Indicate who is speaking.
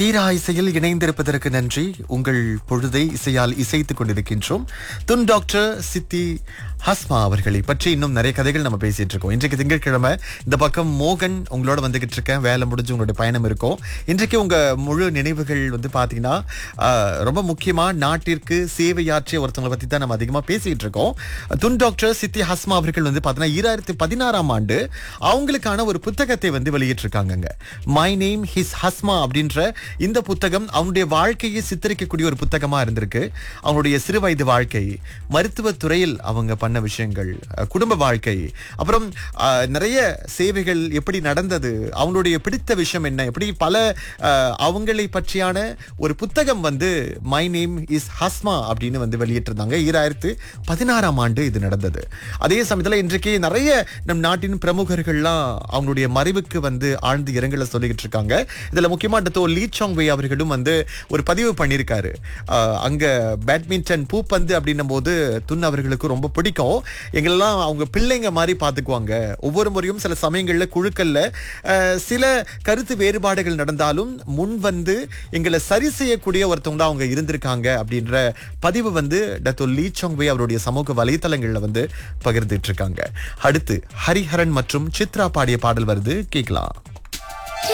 Speaker 1: தீரா இசையில் இணைந்திருப்பதற்கு நன்றி உங்கள் பொழுதை இசையால் இசைத்துக் கொண்டிருக்கின்றோம் துன் டாக்டர் சித்தி ஹஸ்மா அவர்களை பற்றி இன்னும் நிறைய கதைகள் நம்ம பேசிட்டு இருக்கோம் இன்றைக்கு திங்கட்கிழமை இந்த பக்கம் மோகன் உங்களோட வந்துகிட்டு இருக்கேன் வேலை முடிஞ்சு உங்களுடைய பயணம் இருக்கும் இன்றைக்கு உங்க முழு நினைவுகள் வந்து பாத்தீங்கன்னா ஆஹ், ரொம்ப முக்கியமா நாட்டிற்கு சேவையாற்றிய ஒருத்தவங்களை பத்தி தான் நம்ம அதிகமா பேசிட்டு இருக்கோம் துன் டாக்டர் சித்தி ஹஸ்மா அவர்கள் வந்து பாத்தீங்கன்னா ஈராயிரத்தி பதினாறாம் ஆண்டு அவங்களுக்கான ஒரு புத்தகத்தை வந்து வெளியிட்டிருக்காங்கங்க மை நேம் ஹிஸ் ஹஸ்மா அப்படின்ற இந்த புத்தகம் அவனுடைய வாழ்க்கையை சித்தரிக்கக்கூடிய ஒரு புத்தகமா இருந்திருக்கு அவனுடைய சிறு வயது வாழ்க்கை மருத்துவ துறையில் அவங்க பண்ண விஷயங்கள் அஹ், குடும்ப வாழ்க்கை அப்புறம் அஹ், நிறைய சேவைகள் எப்படி நடந்தது அவங்களுடைய பிடித்த விஷயம் என்ன எப்படி பல அஹ், அவங்களை பற்றியான ஒரு புத்தகம் வந்து மை நேம் இஸ் ஹஸ்மா அப்படின்னு வந்து வெளியிட்டிருந்தாங்க ஈராயிரத்து பதினாறாம் ஆண்டு இது நடந்தது அதே சமயத்துல இன்றைக்கு நிறைய நம் நாட்டின் பிரமுகர்கள்லாம் அவங்களுடைய மறைவுக்கு வந்து ஆழ்ந்து இரங்கல சொல்லிக்கிட்டு இருக்காங்க இதுல முக்கியமா டத்தோ லீ சாங் வே அவர்களும் வந்து ஒரு பதிவு பண்ணியிருக்காரு ஆஹ் அங்க பேட்மிண்டன் பூப்பந்து அப்படின்னும் போது துன் அவர்களுக்கு ரொம்ப பிடிக்கும் எங்களெல்லாம் அவங்க பிள்ளைங்க மாதிரி பார்த்துக்குவாங்க ஒவ்வொரு முறையும் சில சமயங்கள்ல குழுக்கள்ல ஆஹ் சில கருத்து வேறுபாடுகள் நடந்தாலும் முன் வந்து எங்களை சரி செய்யக்கூடிய ஒருத்தவங்க அவங்க இருந்திருக்காங்க அப்படின்ற பதிவு வந்து டத்தோ லீ சாங் வே அவருடைய சமூக வலைத்தளங்கள்ல வந்து பகிர்ந்துட்டு இருக்காங்க அடுத்து ஹரிஹரன் மற்றும் சித்ரா பாடிய பாடல் வருது கேட்கலாம்